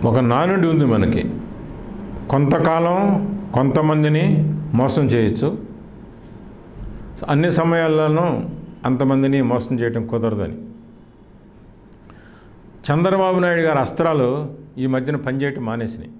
ఒక నానుడి ఉంది మనకి కొంతకాలం కొంతమందిని మోసం చేయొచ్చు అన్ని సమయాల్లోనూ అంతమందిని మోసం చేయటం కుదరదని చంద్రబాబు నాయుడు గారి అస్త్రాలు ఈ మధ్యన పనిచేయటం మానేసినాయి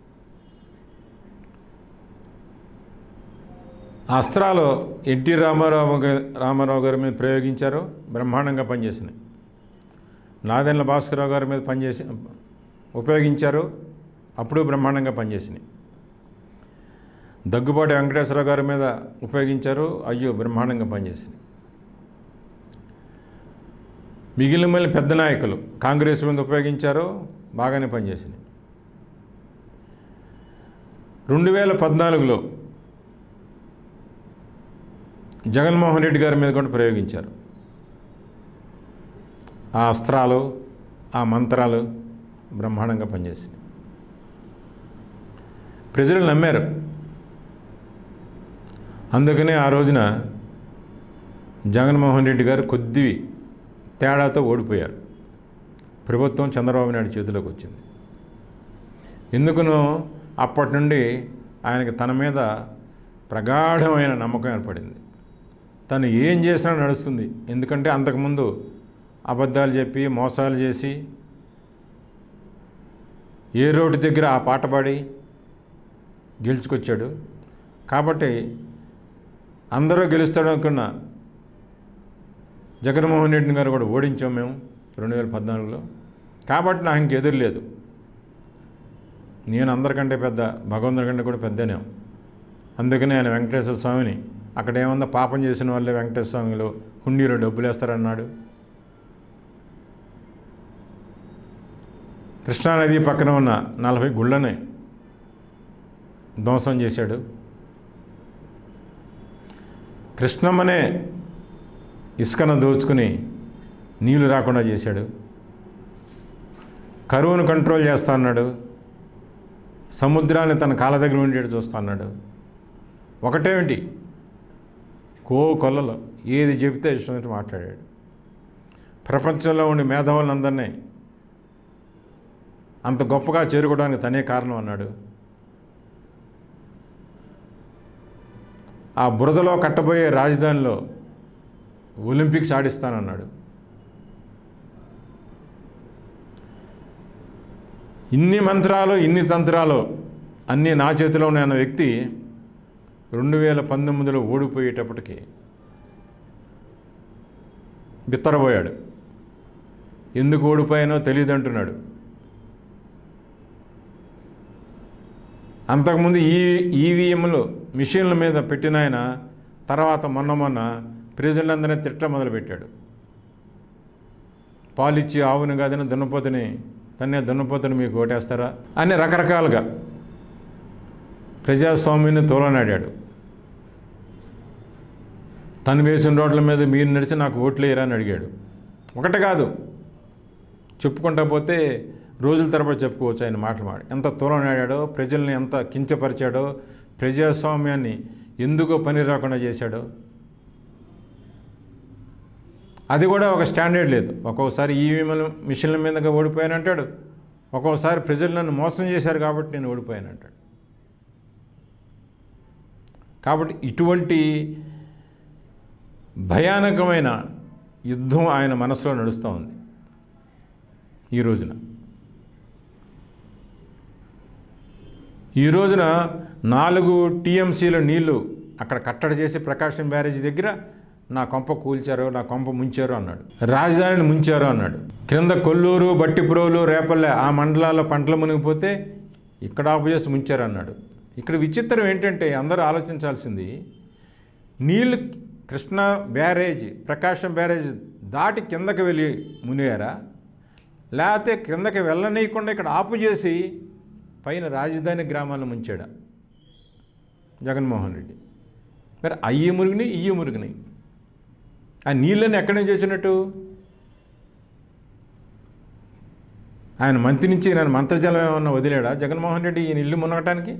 ఆ అస్త్రాలు ఎన్టీ రామారావు గా- రామారావు గారి మీద ప్రయోగించారు బ్రహ్మాండంగా పనిచేసినాయి నాదెండ్ల భాస్కరరావు గారి మీద పనిచేసి ఉపయోగించారు అప్పుడు బ్రహ్మాండంగా పనిచేసినాయి దగ్గుబాటి వెంకటేశ్వరరావు గారి మీద ఉపయోగించారు అయ్యో బ్రహ్మాండంగా పనిచేసినాయి మిగిలిన మళ్ళీ పెద్ద నాయకులు కాంగ్రెస్ మీద ఉపయోగించారు బాగానే పనిచేసినాయి రెండు వేల పద్నాలుగులో జగన్మోహన్ రెడ్డి గారి మీద కూడా ప్రయోగించారు ఆ అస్త్రాలు ఆ మంత్రాలు బ్రహ్మాండంగా పనిచేసినాయి ప్రజలు నమ్మారు అందుకనే ఆ రోజున జగన్మోహన్ రెడ్డి గారు కొద్ది తేడాతో ఓడిపోయారు ప్రభుత్వం చంద్రబాబు నాయుడు చేతిలోకి వచ్చింది ఎందుకునో అప్పటి నుండి ఆయనకి తన మీద ప్రగాఢమైన నమ్మకం ఏర్పడింది తను ఏం చేసినా నడుస్తుంది ఎందుకంటే అంతకుముందు అబద్ధాలు చెప్పి మోసాలు చేసి ఏ రోడ్డు దగ్గర ఆ పాట పాడి గెలుచుకొచ్చాడు కాబట్టి అందరూ గెలుస్తాడు అనుకున్న జగన్మోహన్ రెడ్డి గారు కూడా ఓడించాం మేము రెండు వేల పద్నాలుగులో కాబట్టి నాకు ఇంక ఎదురు లేదు నేను అందరికంటే పెద్ద భగవంతుడి కంటే కూడా పెద్దనే అందుకని ఆయన వెంకటేశ్వర స్వామిని అక్కడ ఏమన్నా పాపం చేసిన వాళ్ళే వెంకటేశ్వర స్వామిలో హుండీలో డబ్బులు వేస్తారన్నాడు కృష్ణానది పక్కన ఉన్న నలభై గుళ్ళని ధ్వంసం చేశాడు కృష్ణమ్మనే ఇసుకను దోచుకుని నీళ్లు రాకుండా చేశాడు కరువును కంట్రోల్ చేస్తా అన్నాడు సముద్రాన్ని తన కాళ్ళ దగ్గర ఉండేట్టు చూస్తా అన్నాడు ఒకటేమిటి కో కొల్లలో ఏది చెబితే ఇష్టమైనట్టు మాట్లాడాడు ప్రపంచంలో ఉండే మేధావులందరినీ అంత గొప్పగా చేరుకోవడానికి తనే కారణం అన్నాడు ఆ బురదలో కట్టబోయే రాజధానిలో ఒలింపిక్స్ ఆడిస్తానన్నాడు ఇన్ని మంత్రాలు ఇన్ని తంత్రాలు అన్నీ నా చేతిలో ఉన్న వ్యక్తి రెండు వేల పంతొమ్మిదిలో ఓడిపోయేటప్పటికి బిత్తరబోయాడు ఎందుకు ఓడిపోయానో తెలియదు అంటున్నాడు అంతకుముందు ఈ ఈవీఎంలు మిషన్ల మీద పెట్టిన ఆయన తర్వాత మొన్న మొన్న ప్రజలందరినీ తిట్టడం మొదలుపెట్టాడు పాలిచ్చి ఆవుని కాదని దున్నపోతుని తన్నే దున్నపోతుని మీకు ఓటేస్తారా అని రకరకాలుగా ప్రజాస్వామ్యాన్ని తోలనాడాడు తను వేసిన రోడ్ల మీద మీరు నడిచి నాకు ఓట్లు వేయరా అని అడిగాడు ఒకటి కాదు చెప్పుకుంటా పోతే రోజుల తరబడి చెప్పుకోవచ్చు ఆయన మాటలు మాట ఎంత తోలనాడాడో ప్రజల్ని ఎంత కించపరిచాడో ప్రజాస్వామ్యాన్ని ఎందుకో పని రాకుండా చేశాడో అది కూడా ఒక స్టాండర్డ్ లేదు ఒక్కొక్కసారి ఈవీఎంల మిషన్ల మీదగా ఓడిపోయానంటాడు ఒక్కొక్కసారి ప్రజలు నన్ను మోసం చేశారు కాబట్టి నేను ఓడిపోయానంటాడు కాబట్టి ఇటువంటి భయానకమైన యుద్ధం ఆయన మనసులో నడుస్తూ ఉంది ఈ రోజున ఈ రోజున నాలుగు టీఎంసీల నీళ్లు అక్కడ కట్టడి చేసి ప్రకాశం బ్యారేజీ దగ్గర నా కొంప కూల్చారు నా కొంప ముంచారు అన్నాడు రాజధానిని ముంచారు అన్నాడు క్రింద కొల్లూరు బట్టిపురోలు రేపల్లె ఆ మండలాల్లో పంటలు మునిగిపోతే ఇక్కడ ఆపు చేసి ముంచారు అన్నాడు ఇక్కడ విచిత్రం ఏంటంటే అందరూ ఆలోచించాల్సింది నీళ్ళు కృష్ణా బ్యారేజ్ ప్రకాశం బ్యారేజ్ దాటి కిందకి వెళ్ళి మునిగారా లేకపోతే కిందకి వెళ్ళనీయకుండా ఇక్కడ ఆపు చేసి పైన రాజధాని గ్రామాలను ముంచాడా జగన్మోహన్ రెడ్డి మరి అయ్యి మురుగుని ఇయ్యి మురుగుని ఆ నీళ్ళని ఎక్కడి నుంచి వచ్చినట్టు ఆయన మంత్రి నుంచి నేను మంత్రజలం ఏమన్నా వదిలేడా జగన్మోహన్ రెడ్డి ఈయన ఇల్లు మునగటానికి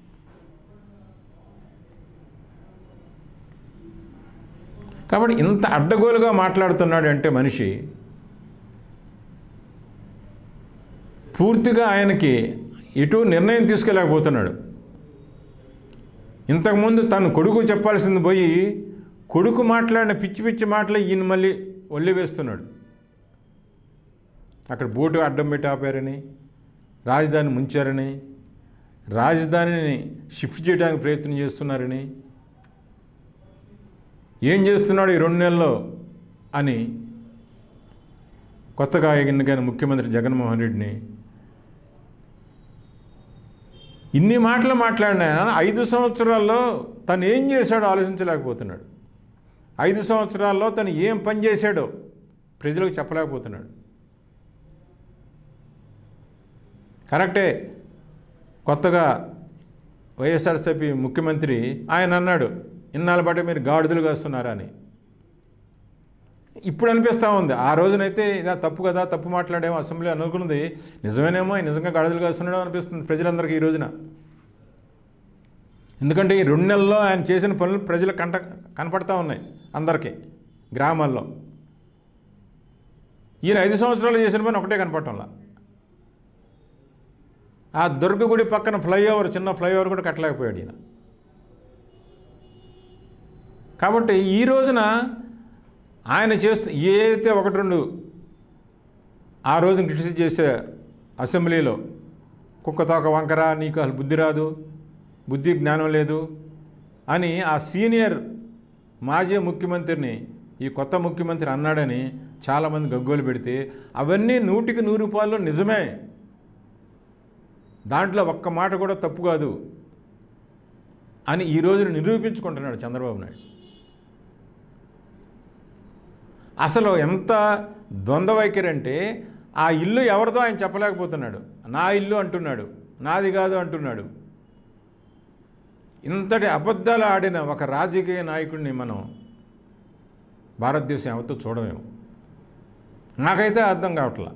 కాబట్టి ఇంత అడ్డగోలుగా మాట్లాడుతున్నాడు అంటే మనిషి పూర్తిగా ఆయనకి ఎటు నిర్ణయం తీసుకెళ్ళకపోతున్నాడు ఇంతకుముందు తను కొడుకు చెప్పాల్సింది పోయి కొడుకు మాట్లాడిన పిచ్చి పిచ్చి మాటలు ఈయన మళ్ళీ ఒళ్ళి వేస్తున్నాడు అక్కడ బోటు అడ్డం పెట్టి ఆపారని రాజధాని ముంచారని రాజధానిని షిఫ్ట్ చేయడానికి ప్రయత్నం చేస్తున్నారని ఏం చేస్తున్నాడు ఈ రెండు నెలల్లో అని కొత్తగా ఎన్నికైన ముఖ్యమంత్రి జగన్మోహన్ రెడ్డిని ఇన్ని మాటలు మాట్లాడిన ఆయన ఐదు సంవత్సరాల్లో తను ఏం చేశాడో ఆలోచించలేకపోతున్నాడు ఐదు సంవత్సరాల్లో తను ఏం పని చేశాడో ప్రజలకు చెప్పలేకపోతున్నాడు కరెక్టే కొత్తగా వైఎస్ఆర్సీపీ ముఖ్యమంత్రి ఆయన అన్నాడు ఇన్నాళ్ళ పాటు మీరు గాడిదలు కాస్తున్నారా అని ఇప్పుడు అనిపిస్తూ ఉంది ఆ రోజునైతే ఇదా తప్పు కదా తప్పు మాట్లాడేమో అసెంబ్లీ అనుకున్నది నిజమేనేమో ఆయన నిజంగా గాడిదలు కాస్తున్నాడో అనిపిస్తుంది ప్రజలందరికీ ఈ రోజున ఎందుకంటే ఈ రెండు నెలల్లో ఆయన చేసిన పనులు ప్రజలు కంట కనపడతా ఉన్నాయి అందరికీ గ్రామాల్లో ఈయన ఐదు సంవత్సరాలు చేసిన పని ఒకటే కనపడటంలా ఆ దుర్గగుడి పక్కన ఫ్లైఓవర్ చిన్న ఫ్లైఓవర్ కూడా కట్టలేకపోయాడు ఈయన కాబట్టి ఈ రోజున ఆయన చేస్తూ ఏదైతే ఒకటి రెండు ఆ రోజున క్రిటిసైజ్ చేసే అసెంబ్లీలో కుక్కతోక వంకర నీకు అసలు బుద్ధి రాదు బుద్ధి జ్ఞానం లేదు అని ఆ సీనియర్ మాజీ ముఖ్యమంత్రిని ఈ కొత్త ముఖ్యమంత్రి అన్నాడని చాలామంది గగ్గోలు పెడితే అవన్నీ నూటికి నూరు రూపాయలు నిజమే దాంట్లో ఒక్క మాట కూడా తప్పు కాదు అని ఈ రోజున నిరూపించుకుంటున్నాడు చంద్రబాబు నాయుడు అసలు ఎంత ద్వంద్వ వైఖరి అంటే ఆ ఇల్లు ఎవరిదో ఆయన చెప్పలేకపోతున్నాడు నా ఇల్లు అంటున్నాడు నాది కాదు అంటున్నాడు ఇంతటి అబద్ధాలు ఆడిన ఒక రాజకీయ నాయకుడిని మనం భారతదేశం ఎవరితో చూడమేమో నాకైతే అర్థం కావట్లా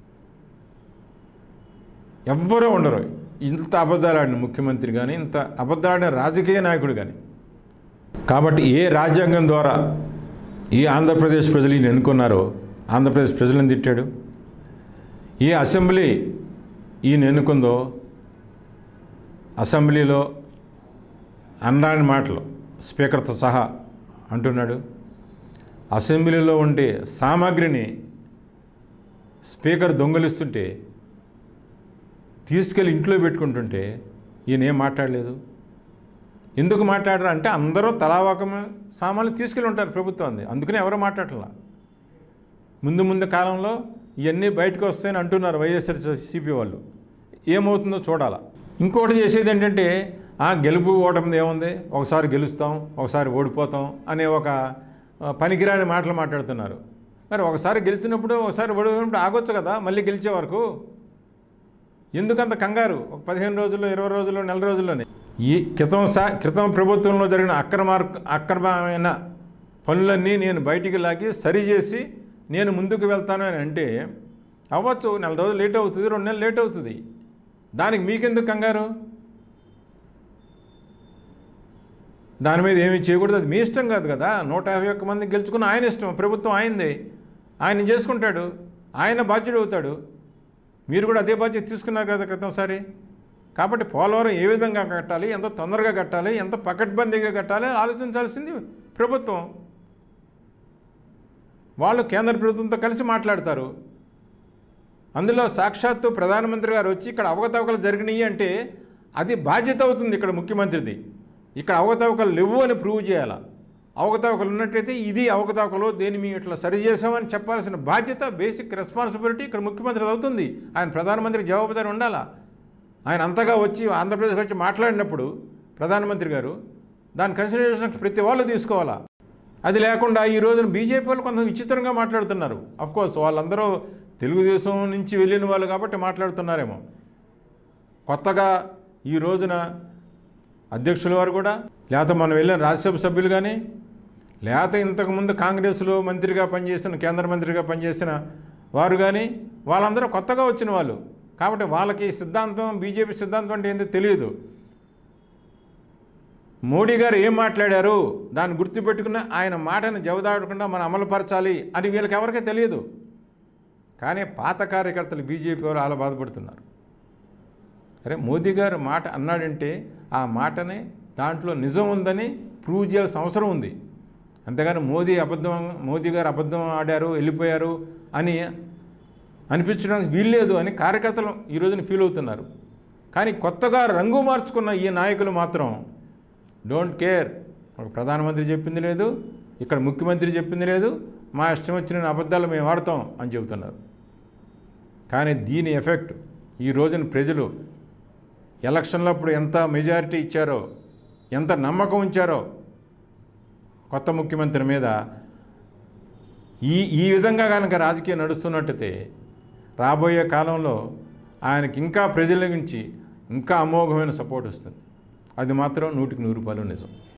ఎవ్వరూ ఉండరు ఇంత అబద్ధాలు ఆడిన ముఖ్యమంత్రి కానీ ఇంత అబద్ధాలు ఆడిన రాజకీయ నాయకుడు కానీ కాబట్టి ఏ రాజ్యాంగం ద్వారా ఈ ఆంధ్రప్రదేశ్ ప్రజలు ఈయన ఎన్నుకున్నారో ఆంధ్రప్రదేశ్ ప్రజలను తిట్టాడు ఏ అసెంబ్లీ ఈయన ఎన్నుకుందో అసెంబ్లీలో అనరాని మాటలు స్పీకర్తో సహా అంటున్నాడు అసెంబ్లీలో ఉండే సామాగ్రిని స్పీకర్ దొంగలిస్తుంటే తీసుకెళ్ళి ఇంట్లో పెట్టుకుంటుంటే ఈయన ఏం మాట్లాడలేదు ఎందుకు మాట్లాడరు అంటే అందరూ తలా ఒక సామాన్లు తీసుకెళ్ళి ఉంటారు ప్రభుత్వాన్ని అందుకనే ఎవరు మాట్లాడలా ముందు ముందు కాలంలో ఇవన్నీ బయటకు వస్తాయని అంటున్నారు వైఎస్ఆర్సీపీ వాళ్ళు ఏమవుతుందో చూడాలా ఇంకోటి చేసేది ఏంటంటే ఆ గెలుపు ఓటమి ఏముంది ఒకసారి గెలుస్తాం ఒకసారి ఓడిపోతాం అనే ఒక ఆ, పనికిరాని మాటలు మాట్లాడుతున్నారు మరి ఒకసారి గెలిచినప్పుడు ఒకసారి ఓడిపోయినప్పుడు ఆగొచ్చు కదా మళ్ళీ గెలిచే వరకు ఎందుకంత కంగారు ఒక పదిహేను రోజుల్లో ఇరవై రోజుల్లో నెల రోజుల్లోనే ఈ క్రితం సా క్రితం ప్రభుత్వంలో జరిగిన అక్రమార్ అక్రమమైన పనులన్నీ నేను బయటికి లాగి సరిచేసి నేను ముందుకు వెళ్తాను అని అంటే అవ్వచ్చు నెల రోజులు లేట్ అవుతుంది రెండు నెలలు లేట్ అవుతుంది దానికి మీకెందుకు కంగారు దాని మీద ఏమీ చేయకూడదు అది మీ ఇష్టం కాదు కదా నూట యాభై ఒక్క మంది గెలుచుకున్న ఆయన ఇష్టం ప్రభుత్వం ఆయనదే ఆయన చేసుకుంటాడు ఆయన బాధ్యుడు అవుతాడు మీరు కూడా అదే బాధ్యత తీసుకున్నారు కదా క్రితంసారి కాబట్టి పోలవరం ఏ విధంగా కట్టాలి ఎంత తొందరగా కట్టాలి ఎంత పకడ్బందీగా కట్టాలి ఆలోచించాల్సింది ప్రభుత్వం వాళ్ళు కేంద్ర ప్రభుత్వంతో కలిసి మాట్లాడతారు అందులో సాక్షాత్తు ప్రధానమంత్రి గారు వచ్చి ఇక్కడ అవకతవకలు జరిగినాయి అంటే అది బాధ్యత అవుతుంది ఇక్కడ ముఖ్యమంత్రిది ఇక్కడ అవకతవకలు లేవు అని ప్రూవ్ చేయాలా అవకతవకలు ఉన్నట్టయితే ఇది అవకతవకలు దేని మేము ఇట్లా సరి చేసామని చెప్పాల్సిన బాధ్యత బేసిక్ రెస్పాన్సిబిలిటీ ఇక్కడ ముఖ్యమంత్రి అవుతుంది ఆయన ప్రధానమంత్రికి జవాబుదారి ఉండాలా ఆయన అంతగా వచ్చి ఆంధ్రప్రదేశ్కి వచ్చి మాట్లాడినప్పుడు ప్రధానమంత్రి గారు దాని కన్సిడరేషన్ ప్రతి వాళ్ళు తీసుకోవాలా అది లేకుండా ఈ రోజున బీజేపీ వాళ్ళు కొంత విచిత్రంగా మాట్లాడుతున్నారు కోర్స్ వాళ్ళందరూ తెలుగుదేశం నుంచి వెళ్ళిన వాళ్ళు కాబట్టి మాట్లాడుతున్నారేమో కొత్తగా ఈ రోజున అధ్యక్షుల వారు కూడా లేకపోతే మనం వెళ్ళిన రాజ్యసభ సభ్యులు కానీ లేకపోతే ఇంతకుముందు కాంగ్రెస్లో మంత్రిగా పనిచేసిన కేంద్ర మంత్రిగా పనిచేసిన వారు కానీ వాళ్ళందరూ కొత్తగా వచ్చిన వాళ్ళు కాబట్టి వాళ్ళకి సిద్ధాంతం బీజేపీ సిద్ధాంతం అంటే ఏంటో తెలియదు మోడీ గారు ఏం మాట్లాడారు దాన్ని గుర్తుపెట్టుకున్న ఆయన మాటను జవదాడకుండా మనం అమలుపరచాలి అని వీళ్ళకి ఎవరికీ తెలియదు కానీ పాత కార్యకర్తలు బీజేపీ వాళ్ళు అలా బాధపడుతున్నారు అరే మోదీ గారు మాట అన్నాడంటే ఆ మాటని దాంట్లో నిజం ఉందని ప్రూవ్ చేయాల్సిన అవసరం ఉంది అంతేగాని మోదీ అబద్ధం మోదీ గారు అబద్ధం ఆడారు వెళ్ళిపోయారు అని అనిపించడానికి వీల్లేదు అని కార్యకర్తలు ఈ రోజున ఫీల్ అవుతున్నారు కానీ కొత్తగా రంగు మార్చుకున్న ఈ నాయకులు మాత్రం డోంట్ కేర్ ఒక ప్రధానమంత్రి చెప్పింది లేదు ఇక్కడ ముఖ్యమంత్రి చెప్పింది లేదు మా ఇష్టం వచ్చిన అబద్ధాలు మేము వాడతాం అని చెబుతున్నారు కానీ దీని ఎఫెక్ట్ ఈ రోజున ప్రజలు ఎలక్షన్లప్పుడు ఎంత మెజారిటీ ఇచ్చారో ఎంత నమ్మకం ఉంచారో కొత్త ముఖ్యమంత్రి మీద ఈ ఈ విధంగా కనుక రాజకీయం నడుస్తున్నట్టయితే రాబోయే కాలంలో ఆయనకి ఇంకా ప్రజల నుంచి ఇంకా అమోఘమైన సపోర్ట్ వస్తుంది అది మాత్రం నూటికి నూరు రూపాయలు నిజం